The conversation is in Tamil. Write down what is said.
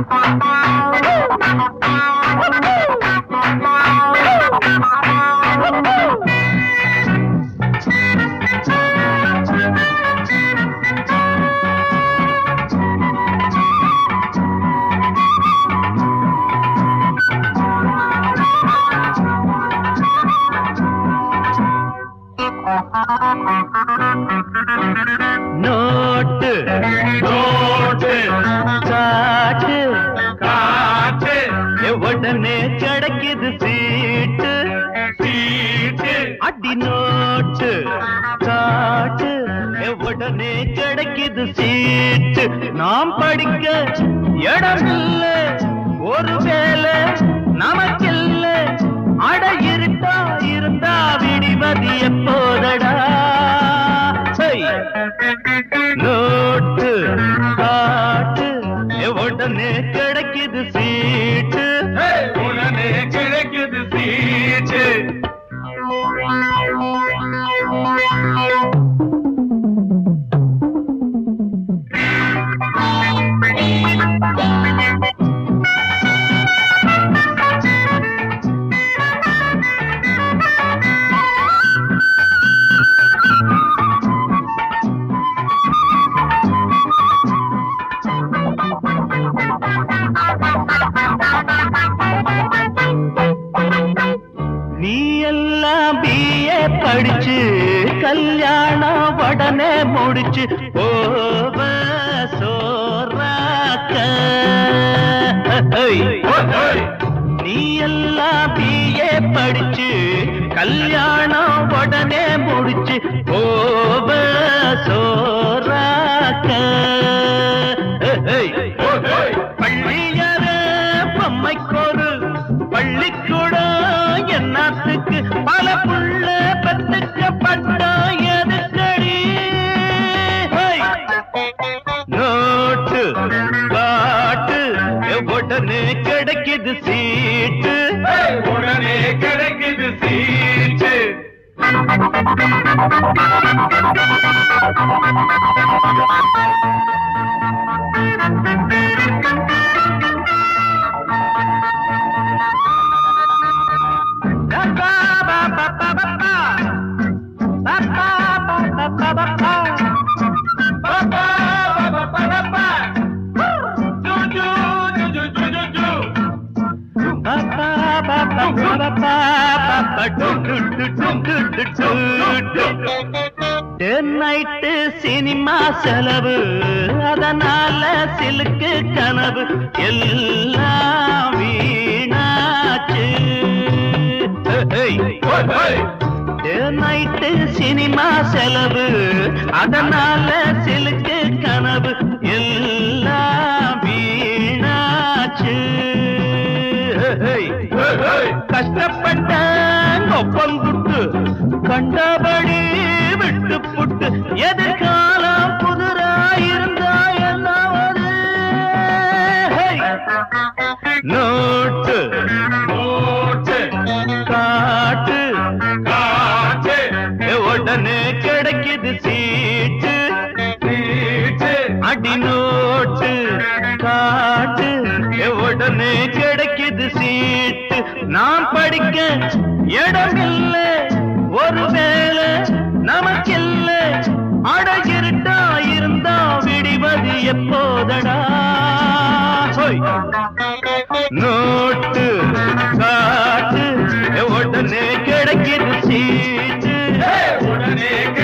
நோட்டு நோட்டு காட்டு காட்டு உடனே கிடைக்குது சீட்டு சீட்டு அடி நோட்டு காட்டு உடனே கிடைக்குது சீட்டு நாம் படிக்க இடம் இல்ல ஒரு வேலை நமக்கில்ல அட இருட்டா இருந்தா விடிவது எப்போதடா ஹை! நோட்டு காட்டு உடனே கிடைக்குது சீட்டு உடனே கிடைக்குது சீட்டு நீ எல்லாம் பிஏ படிச்சு கல்யாணம் உடனே முடிச்சு போவ சோறாக்க ஹை! நீ எல்லாம் பிஏ படிச்சு கல்யாணம் உடனே முடிச்சு போவ சோறாக்க ஹை! பள்ளியற பொம்மைக்கொரு பள்ளிக்கூடம் என்னத்துக்கு பல புள்ள பத்துக்கப்பட்டா எதுக்கடி ஹை! நோட்டு காட்டு உடனே கிடைக்குது சீட்டு உடனே கிடைக்குது சீட்டு நைட்டு சினிமா செலவு அதனால சிலுக்கு கனவு எல்லாம் வீணாச்சு நைட்டு சினிமா செலவு அதனால சிலுக்கு கனவு எல்லாம் வீணாச்சு கஷ்டப்பட்ட ஒப்பங்குட்டு கண்டபடி விட்டு புட்டு எதிர்காலம் புதுராயிருந்தா என்னாவது ஹை! நோட்டு நோட்டு காட்டு காட்டு உடனே கிடைக்குது சீட்டு சீட்டு அடி நோட்டு காட்டு உடனே கிடைக்குது சீட்டு நாம் படிக்க இடம் இல்ல ஒரு வேலை நமக்கில்ல அட இருட்டா இருந்தா விடிவது எப்போதடா ஹோய்! நோட்டு காட்டு உடனே கிடைக்குது சீட்டு உடனே